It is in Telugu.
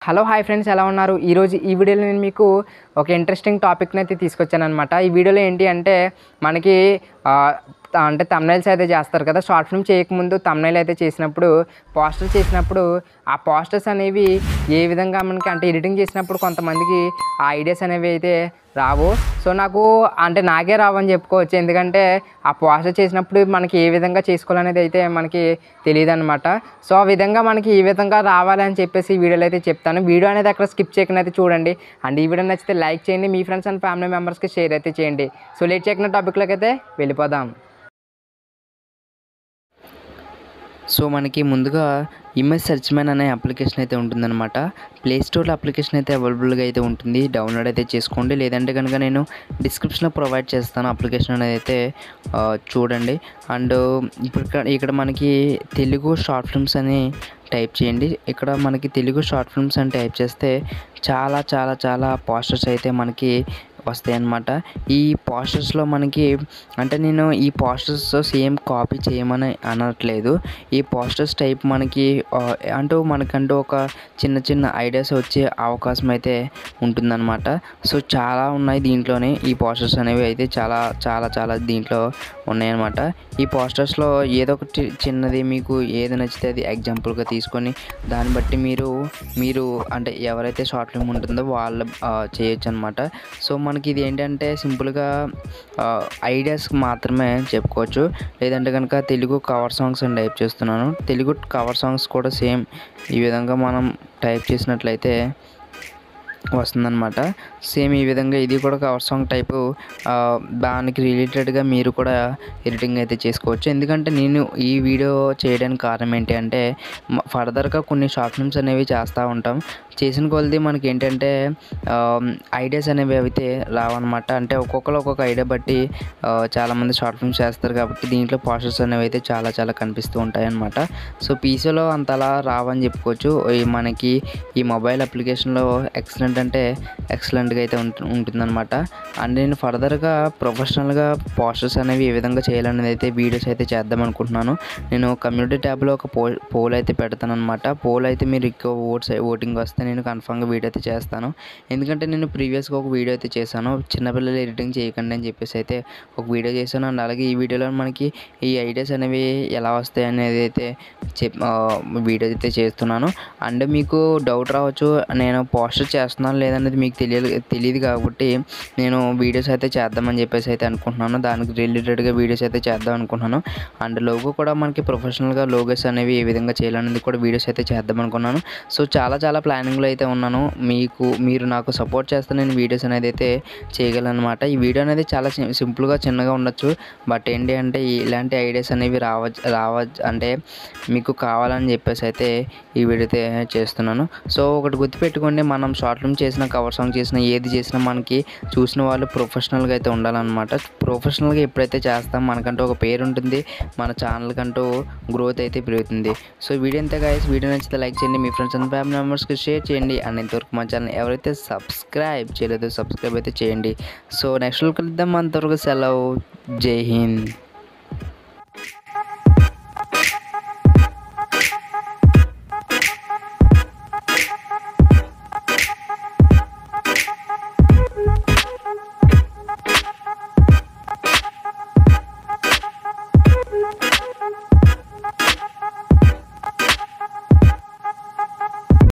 హలో హాయ్ ఫ్రెండ్స్ ఎలా ఉన్నారు ఈరోజు ఈ వీడియోలో నేను మీకు ఒక ఇంట్రెస్టింగ్ టాపిక్ని అయితే తీసుకొచ్చాను అనమాట ఈ వీడియోలో ఏంటి అంటే మనకి ఆ, త- అంటే తమ్నైల్స్ అయితే చేస్తారు కదా షార్ట్ ఫిల్మ్ చేయకముందు తమ్నైల్ అయితే చేసినప్పుడు పోస్టర్ చేసినప్పుడు ఆ పోస్టర్స్ అనేవి ఏ విధంగా మనకి అంటే ఎడిటింగ్ చేసినప్పుడు కొంతమందికి ఆ ఐడియాస్ అనేవి అయితే రావు సో నాకు అంటే నాకే రావని చెప్పుకోవచ్చు ఎందుకంటే ఆ పోస్టర్ చేసినప్పుడు మనకి ఏ విధంగా చేసుకోవాలనేది అయితే మనకి తెలియదు అనమాట సో ఆ విధంగా మనకి ఈ విధంగా రావాలని చెప్పేసి ఈ వీడియోలో అయితే చెప్తాను వీడియో అనేది అక్కడ స్కిప్ చేయకుండా అయితే చూడండి అండ్ ఈ వీడియో నచ్చితే లైక్ చేయండి మీ ఫ్రెండ్స్ అండ్ ఫ్యామిలీ మెంబర్స్కి షేర్ అయితే చేయండి సో లేట్ చేయకుండా టాపిక్లోకి అయితే వెళ్ళిపోదాం సో మనకి ముందుగా ఇమేజ్ సెర్చ్ మ్యాన్ అనే అప్లికేషన్ అయితే ఉంటుందన్నమాట ప్లే స్టోర్లో అప్లికేషన్ అయితే అవైలబుల్గా అయితే ఉంటుంది డౌన్లోడ్ అయితే చేసుకోండి లేదంటే కనుక నేను డిస్క్రిప్షన్లో ప్రొవైడ్ చేస్తాను అప్లికేషన్ అనేది అయితే ఆ, చూడండి అండ్ ఇప్పుడు ఇక్కడ ఇక్కడ మనకి తెలుగు షార్ట్ ఫిల్మ్స్ అని టైప్ చేయండి ఇక్కడ మనకి తెలుగు షార్ట్ ఫిల్మ్స్ అని టైప్ చేస్తే చాలా చాలా చాలా పోస్టర్స్ అయితే మనకి వస్తాయి అన్నమాట ఈ పోస్టర్స్లో మనకి అంటే నేను ఈ పోస్టర్స్ సేమ్ కాపీ చేయమని అనట్లేదు ఈ పోస్టర్స్ టైప్ మనకి ఆ, అంటూ మనకంటూ ఒక చిన్న చిన్న ఐడియాస్ వచ్చే అవకాశం అయితే ఉంటుందన్నమాట సో చాలా ఉన్నాయి దీంట్లోనే ఈ పోస్టర్స్ అనేవి అయితే చాలా చాలా చాలా దీంట్లో ఉన్నాయన్నమాట ఈ పోస్టర్స్లో ఏదో ఒకటి చిన్నది మీకు ఏది నచ్చితే అది ఎగ్జాంపుల్గా తీసుకొని దాన్ని బట్టి మీరు మీరు అంటే ఎవరైతే షార్ట్ ఫిల్మ్ ఉంటుందో వాళ్ళు చేయొచ్చు అనమాట సో మనకి ఇది ఏంటంటే సింపుల్గా ఐడియాస్ మాత్రమే చెప్పుకోవచ్చు లేదంటే కనుక తెలుగు కవర్ సాంగ్స్ అని టైప్ చేస్తున్నాను తెలుగు కవర్ సాంగ్స్ కూడా సేమ్ ఈ విధంగా మనం టైప్ చేసినట్లయితే వస్తుందన్నమాట సేమ్ ఈ విధంగా ఇది కూడా కవర్ సాంగ్ టైపు ఆ, దానికి రిలేటెడ్గా మీరు కూడా ఎడిటింగ్ అయితే చేసుకోవచ్చు ఎందుకంటే నేను ఈ వీడియో చేయడానికి కారణం ఏంటి అంటే మ- ఫర్దర్గా కొన్ని షార్ట్ ఫిల్మ్స్ అనేవి చేస్తూ ఉంటాం చేసిన కొలది మనకి ఏంటంటే ఐడియాస్ అనేవి అయితే రావన్నమాట అంటే ఒక్కొక్కరు ఒక్కొక్క ఐడియా బట్టి ఆ, చాలామంది షార్ట్ ఫిల్మ్స్ చేస్తారు కాబట్టి దీంట్లో పోస్టర్స్ అనేవి అయితే చాలా చాలా కనిపిస్తూ ఉంటాయి అన్నమాట సో పీసీలో అంతలా రావని చెప్పుకోవచ్చు ఈ మనకి ఈ మొబైల్ అప్లికేషన్లో ఎక్సలెంట్ అంటే ఎక్సలెంట్గా అయితే ఉంటు ఉంటుందన్నమాట అండ్ నేను ఫర్దర్గా ప్రొఫెషనల్గా పోస్టర్స్ అనేవి ఏ విధంగా చేయాలనేది అయితే వీడియోస్ అయితే చేద్దాం అనుకుంటున్నాను నేను కమ్యూనిటీ ట్యాబ్లో ఒక పో పోల్ అయితే పెడతాను అనమాట పోల్ అయితే మీరు ఎక్కువ ఓట్స్ ఓటింగ్ వస్తే నేను కన్ఫామ్గా వీడియో అయితే చేస్తాను ఎందుకంటే నేను ప్రీవియస్గా ఒక వీడియో అయితే చేశాను చిన్నపిల్లలు ఎడిటింగ్ చేయకండి అని చెప్పేసి అయితే ఒక వీడియో చేశాను అండ్ అలాగే ఈ వీడియోలో మనకి ఈ ఐడియాస్ అనేవి ఎలా వస్తాయి అనేది అయితే చెప్ ఆ, వీడియో అయితే చేస్తున్నాను అండ్ మీకు డౌట్ రావచ్చు నేను పోస్టర్ చేస్తున్నాను లేదనేది మీకు తెలియదు తెలియదు కాబట్టి నేను వీడియోస్ అయితే చేద్దామని చెప్పేసి అయితే అనుకుంటున్నాను దానికి రిలేటెడ్గా వీడియోస్ అయితే చేద్దాం అనుకుంటున్నాను అండ్ లోగో కూడా మనకి ప్రొఫెషనల్గా లోగోస్ అనేవి ఏ విధంగా చేయాలనేది కూడా వీడియోస్ అయితే చేద్దాం అనుకున్నాను సో చాలా చాలా ప్లానింగ్లో అయితే ఉన్నాను మీకు మీరు నాకు సపోర్ట్ చేస్తే నేను వీడియోస్ అనేది అయితే చేయగలను అనమాట ఈ వీడియో అనేది చాలా సి- సింపుల్గా చిన్నగా ఉండొచ్చు బట్ ఏంటి అంటే ఇలాంటి ఐడియాస్ అనేవి రావచ్చు రావచ్చు అంటే మీకు కావాలని చెప్పేసి అయితే ఈ వీడియో అయితే చేస్తున్నాను సో ఒకటి గుర్తుపెట్టుకోండి మనం షార్ట్ ఫిల్మ్ చేసిన కవర్ సాంగ్ చేసిన ఏది చేసినా మనకి చూసిన వాళ్ళు ప్రొఫెషనల్గా అయితే ఉండాలన్నమాట ప్రొఫెషనల్గా ఎప్పుడైతే చేస్తాం మనకంటూ ఒక పేరు ఉంటుంది మన ఛానల్ కంటూ గ్రోత్ అయితే పెరుగుతుంది సో వీడియో అంతే గాయస్ వీడియో నచ్చితే లైక్ చేయండి మీ ఫ్రెండ్స్ అండ్ ఫ్యామిలీ మెంబర్స్కి షేర్ చేయండి అండ్ ఇంతవరకు మా ఛానల్ ఎవరైతే సబ్స్క్రైబ్ చేయలేదో సబ్స్క్రైబ్ అయితే చేయండి సో నెక్స్ట్ కలుద్దాం అంతవరకు సెలవు జై హింద్